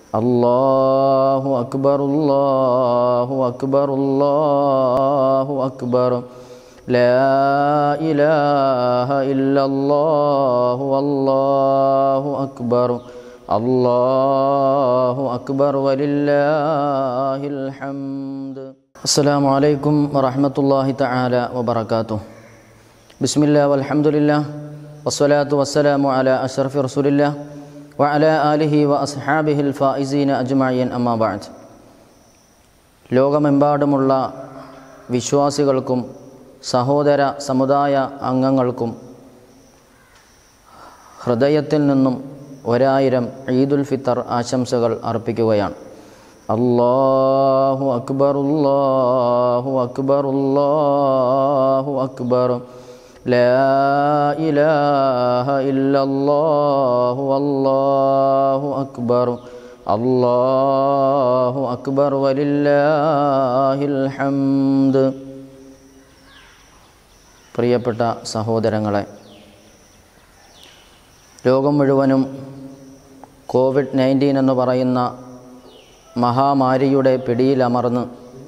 الله أكبر الله أكبر الله أكبر لا إله إلا الله والله أكبر الله أكبر ولله الحمد السلام عليكم ورحمة الله تعالى وبركاته بسم الله والحمد لله والصلاة والسلام على أشرف رسول الله وعلى آله وأصحابه الفائزين أجمعين أما بعد ലോകമെമ്പാടുമുള്ള വിശ്വാസികൾക്കും സഹോദര സമുദായ അംഗങ്ങൾക്കും ഹൃദയത്തിൽ നിന്നും ഒരായിരം ഈദുൽ ഫിത്തർ ആശംസകൾ അർപ്പിക്കുകയാണ് അല്ലാഹു അക്ബർ അല്ലാഹു അക്ബർ അല്ലാഹു അക്ബർ لا إله إلا الله والله أكبر الله أكبر ولله الحمد പ്രിയപ്പെട്ട സഹോദരങ്ങളെ ലോകം മുഴുവനും കോവിഡ് നയൻറ്റീൻ എന്ന് പറയുന്ന മഹാമാരിയുടെ പിടിയിലമർന്ന്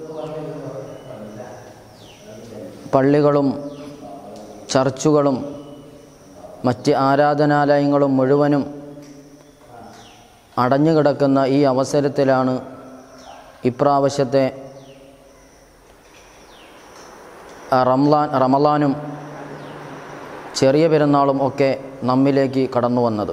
പള്ളികളും ചർച്ചുകളും മറ്റ് ആരാധനാലയങ്ങളും മുഴുവനും അടഞ്ഞുകിടക്കുന്ന ഈ അവസരത്തിലാണ് ഇപ്രാവശ്യത്തെ റംലാൻ റമലാനും ചെറിയ പെരുന്നാളും ഒക്കെ നമ്മിലേക്ക് കടന്നു വന്നത്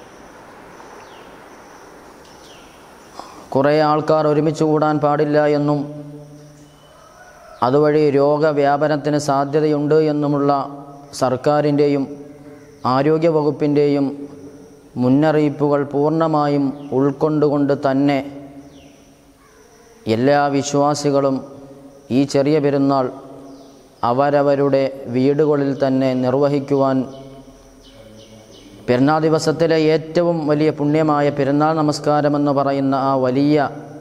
കുറേ ആൾക്കാർ ഒരുമിച്ച് കൂടാൻ പാടില്ല എന്നും അതുവഴി രോഗവ്യാപനത്തിന് സാധ്യതയുണ്ട് എന്നുമുള്ള സർക്കാരിൻ്റെയും ആരോഗ്യവകുപ്പിൻ്റെയും മുന്നറിയിപ്പുകൾ പൂർണ്ണമായും ഉൾക്കൊണ്ടുകൊണ്ട് തന്നെ എല്ലാ വിശ്വാസികളും ഈ ചെറിയ പെരുന്നാൾ അവരവരുടെ വീടുകളിൽ തന്നെ നിർവഹിക്കുവാൻ പെരുന്നാൾ ദിവസത്തിലെ ഏറ്റവും വലിയ പുണ്യമായ പെരുന്നാൾ നമസ്കാരമെന്ന് പറയുന്ന ആ വലിയ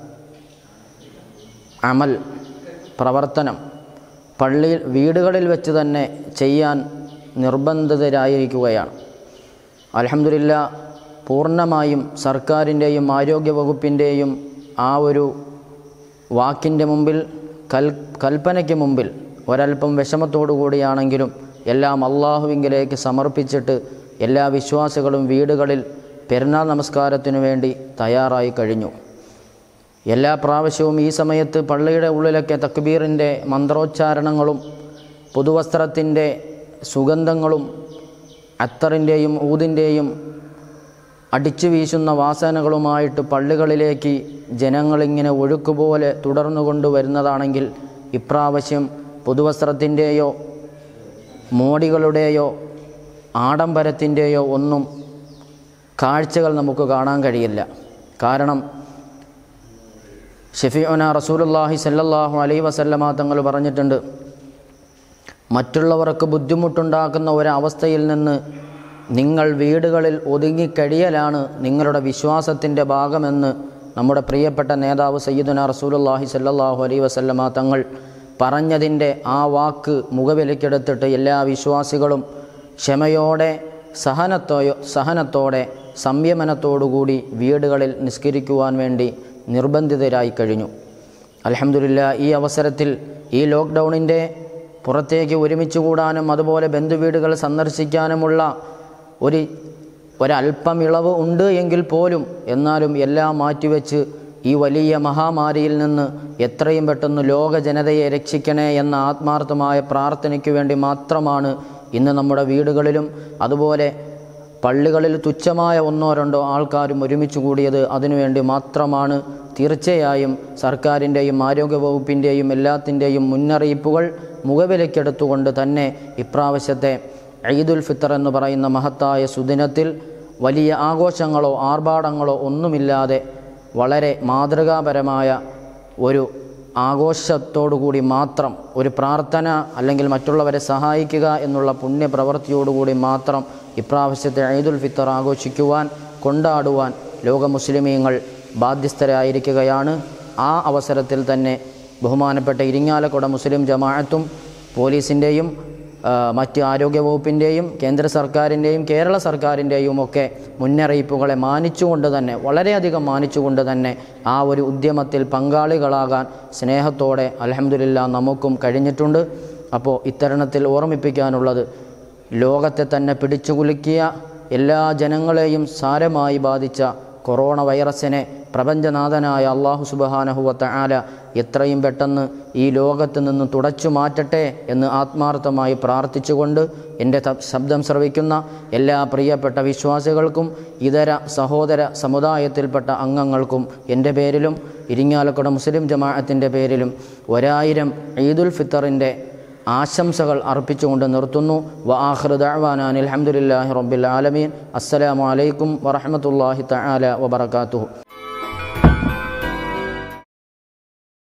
അമൽ പ്രവർത്തനം പള്ളിയിൽ വീടുകളിൽ വെച്ച് തന്നെ ചെയ്യാൻ നിർബന്ധിതരായിരിക്കുകയാണ് അലഹമില്ല പൂർണ്ണമായും സർക്കാരിൻ്റെയും ആരോഗ്യവകുപ്പിൻ്റെയും ആ ഒരു വാക്കിൻ്റെ മുമ്പിൽ കൽ കൽപ്പനയ്ക്ക് മുമ്പിൽ ഒരൽപ്പം വിഷമത്തോടു കൂടിയാണെങ്കിലും എല്ലാം അള്ളാഹുവിങ്കിലേക്ക് സമർപ്പിച്ചിട്ട് എല്ലാ വിശ്വാസികളും വീടുകളിൽ പെരുന്നാൾ നമസ്കാരത്തിനു വേണ്ടി തയ്യാറായി കഴിഞ്ഞു എല്ലാ പ്രാവശ്യവും ഈ സമയത്ത് പള്ളിയുടെ ഉള്ളിലൊക്കെ തക്ബീറിൻ്റെ മന്ത്രോച്ചാരണങ്ങളും പുതുവസ്ത്രത്തിൻ്റെ സുഗന്ധങ്ങളും അത്തറിൻ്റെയും ഊതിൻ്റെയും അടിച്ചു വീശുന്ന വാസനകളുമായിട്ട് പള്ളികളിലേക്ക് ജനങ്ങളിങ്ങനെ ഒഴുക്കുപോലെ തുടർന്നു കൊണ്ടുവരുന്നതാണെങ്കിൽ ഇപ്രാവശ്യം പുതുവസ്ത്രത്തിൻ്റെയോ മോടികളുടെയോ ആഡംബരത്തിൻ്റെയോ ഒന്നും കാഴ്ചകൾ നമുക്ക് കാണാൻ കഴിയില്ല കാരണം ഷെഫിഒന റസൂലുല്ലാഹി സല്ലല്ലാഹു അലൈ വസല്ലമ തങ്ങൾ പറഞ്ഞിട്ടുണ്ട് മറ്റുള്ളവർക്ക് ബുദ്ധിമുട്ടുണ്ടാക്കുന്ന ഒരവസ്ഥയിൽ നിന്ന് നിങ്ങൾ വീടുകളിൽ ഒതുങ്ങിക്കഴിയലാണ് നിങ്ങളുടെ വിശ്വാസത്തിൻ്റെ ഭാഗമെന്ന് നമ്മുടെ പ്രിയപ്പെട്ട നേതാവ് സയ്യിദുന റസൂലുല്ലാഹി സല്ലല്ലാഹു അലൈ വസല്ലമ തങ്ങൾ പറഞ്ഞതിൻ്റെ ആ വാക്ക് മുഖവിലക്കെടുത്തിട്ട് എല്ലാ വിശ്വാസികളും ക്ഷമയോടെ സഹനത്തോയോ സഹനത്തോടെ സംയമനത്തോടുകൂടി വീടുകളിൽ നിസ്കരിക്കുവാൻ വേണ്ടി നിർബന്ധിതരായി കഴിഞ്ഞു അലഹമില്ല ഈ അവസരത്തിൽ ഈ ലോക്ക്ഡൗണിൻ്റെ പുറത്തേക്ക് ഒരുമിച്ച് കൂടാനും അതുപോലെ ബന്ധുവീടുകൾ സന്ദർശിക്കാനുമുള്ള ഒരു ഒരല്പം ഇളവ് ഉണ്ട് എങ്കിൽ പോലും എന്നാലും എല്ലാം മാറ്റിവെച്ച് ഈ വലിയ മഹാമാരിയിൽ നിന്ന് എത്രയും പെട്ടെന്ന് ലോക ജനതയെ രക്ഷിക്കണേ എന്ന ആത്മാർത്ഥമായ പ്രാർത്ഥനയ്ക്ക് വേണ്ടി മാത്രമാണ് ഇന്ന് നമ്മുടെ വീടുകളിലും അതുപോലെ പള്ളികളിൽ തുച്ഛമായ ഒന്നോ രണ്ടോ ആൾക്കാരും ഒരുമിച്ച് കൂടിയത് അതിനുവേണ്ടി മാത്രമാണ് തീർച്ചയായും സർക്കാരിൻ്റെയും ആരോഗ്യവകുപ്പിൻ്റെയും എല്ലാത്തിൻ്റെയും മുന്നറിയിപ്പുകൾ മുഖവിലക്കെടുത്തുകൊണ്ട് തന്നെ ഇപ്രാവശ്യത്തെ ഈദുൽ ഫിത്തർ എന്ന് പറയുന്ന മഹത്തായ സുദിനത്തിൽ വലിയ ആഘോഷങ്ങളോ ആർഭാടങ്ങളോ ഒന്നുമില്ലാതെ വളരെ മാതൃകാപരമായ ഒരു ആഘോഷത്തോടുകൂടി മാത്രം ഒരു പ്രാർത്ഥന അല്ലെങ്കിൽ മറ്റുള്ളവരെ സഹായിക്കുക എന്നുള്ള പുണ്യപ്രവൃത്തിയോടുകൂടി മാത്രം ഇപ്രാവശ്യത്തെ ഈദുൽ ഫിത്തർ ആഘോഷിക്കുവാൻ കൊണ്ടാടുവാൻ ലോക മുസ്ലിമീങ്ങൾ ബാധ്യസ്ഥരായിരിക്കുകയാണ് ആ അവസരത്തിൽ തന്നെ ബഹുമാനപ്പെട്ട ഇരിങ്ങാലക്കുട മുസ്ലിം ജമാഅത്തും പോലീസിൻ്റെയും ആ, മറ്റ് ആരോഗ്യവകുപ്പിൻ്റെയും കേന്ദ്ര സർക്കാരിൻ്റെയും കേരള സർക്കാരിൻ്റെയും ഒക്കെ മുന്നറിയിപ്പുകളെ മാനിച്ചുകൊണ്ട് തന്നെ വളരെയധികം മാനിച്ചുകൊണ്ട് തന്നെ ആ ഒരു ഉദ്യമത്തിൽ പങ്കാളികളാകാൻ സ്നേഹത്തോടെ അലഹമില്ല നമുക്കും കഴിഞ്ഞിട്ടുണ്ട് അപ്പോൾ ഇത്തരണത്തിൽ ഓർമ്മിപ്പിക്കാനുള്ളത് ലോകത്തെ തന്നെ പിടിച്ചുകുലുക്കിയ എല്ലാ ജനങ്ങളെയും സാരമായി ബാധിച്ച കൊറോണ വൈറസിനെ പ്രപഞ്ചനാഥനായ അള്ളാഹു സുബഹാനഹുവത്ത ആല എത്രയും പെട്ടെന്ന് ഈ ലോകത്ത് നിന്ന് തുടച്ചു മാറ്റട്ടെ എന്ന് ആത്മാർത്ഥമായി പ്രാർത്ഥിച്ചുകൊണ്ട് എൻ്റെ ത- ശബ്ദം ശ്രവിക്കുന്ന എല്ലാ പ്രിയപ്പെട്ട വിശ്വാസികൾക്കും ഇതര സഹോദര സമുദായത്തിൽപ്പെട്ട അംഗങ്ങൾക്കും എൻ്റെ പേരിലും ഇരിങ്ങാലക്കുട മുസ്ലിം ജമാഅത്തിൻ്റെ പേരിലും ഒരായിരം ഈദുൽ ഫിത്തറിൻ്റെ ആശംസകൾ അർപ്പിച്ചുകൊണ്ട് നിർത്തുന്നു വ ആഹ്റുദാൻ അലഹമുല്ലാഹി റബ്ബിൽ ആലമീൻ അസ്സലാമു അലൈക്കും വറഹമത്തല്ലാഹി തആല വബറകാതുഹു